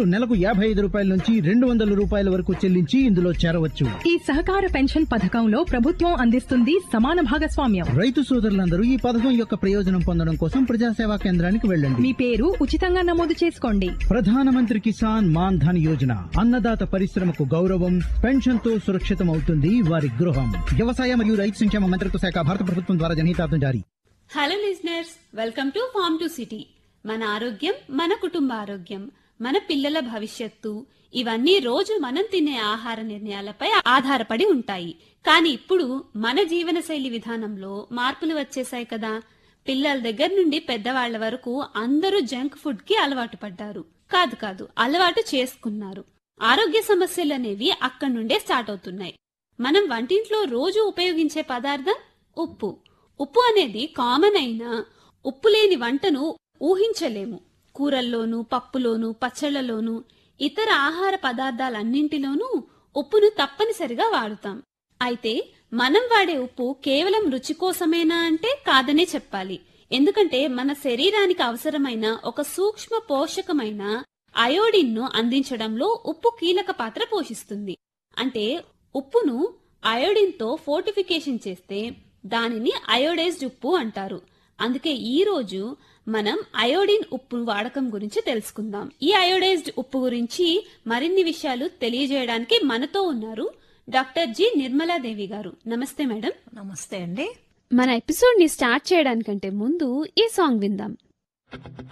సభ్యులు నెలకు యాభై ఐదు రూపాయల నుంచి రెండు వందల రూపాయల వరకు చెల్లించి ఇందులో చేరవచ్చు ఈ సహకార పెన్షన్ పథకంలో ప్రభుత్వం అందిస్తుంది సమాన భాగస్వామ్యం రైతు సోదరులందరూ ఈ పథకం యొక్క ప్రయోజనం పొందడం కోసం ప్రజాసేవా కేంద్రానికి వెళ్ళండి మీ పేరు ఉచితంగా నమోదు చేసుకోండి ప్రధానమంత్రి కిసాన్ మాన్ ధన్ యోజన అన్నదాత పరిశ్రమకు గౌరవం పెన్షన్ తో సురక్షితం అవుతుంది వారి గృహం వ్యవసాయ మరియు రైతు సంక్షేమ మంత్రిత్వ శాఖ భారత ప్రభుత్వం ద్వారా జనహితార్థం జారీ hello listeners welcome to farm to city మన ఆరోగ్యం మన కుటుంబ ఆరోగ్యం మన పిల్లల భవిష్యత్తు ఇవన్నీ రోజు మనం తినే ఆహార నిర్ణయాలపై ఆధారపడి ఉంటాయి కానీ ఇప్పుడు మన జీవనశైలి విధానంలో మార్పులు వచ్చేసాయి కదా పిల్లల దగ్గర నుండి పెద్దవాళ్ల వరకు అందరూ జంక్ ఫుడ్ కి అలవాటు పడ్డారు కాదు కాదు అలవాటు చేసుకున్నారు ఆరోగ్య సమస్యలు అనేవి అక్కడి నుండే స్టార్ట్ అవుతున్నాయి మనం వంటింట్లో రోజు ఉపయోగించే పదార్థం ఉప్పు ఉప్పు అనేది కామన్ అయినా ఉప్పు లేని వంటను ఊహించలేము కూరల్లోనూ పప్పులోనూ పచ్చళ్లలోనూ ఇతర ఆహార పదార్థాలన్నింటిలోనూ ఉప్పును తప్పనిసరిగా వాడుతాం అయితే మనం వాడే ఉప్పు కేవలం రుచి కోసమేనా అంటే కాదనే చెప్పాలి ఎందుకంటే మన శరీరానికి అవసరమైన ఒక సూక్ష్మ పోషకమైన అయోడిన్ను అందించడంలో ఉప్పు కీలక పాత్ర పోషిస్తుంది అంటే ఉప్పును అయోడిన్తో ఫోర్టిఫికేషన్ చేస్తే దానిని అయోడైజ్డ్ ఉప్పు అంటారు అందుకే ఈ రోజు మనం అయోడిన్ ఉప్పు వాడకం గురించి తెలుసుకుందాం ఈ అయోడైజ్డ్ ఉప్పు గురించి మరిన్ని విషయాలు తెలియజేయడానికి మనతో ఉన్నారు డాక్టర్ జి నిర్మలాదేవి గారు నమస్తే మేడం నమస్తే అండి మన ఎపిసోడ్ ని స్టార్ట్ చేయడానికంటే ముందు ఈ సాంగ్ విందాం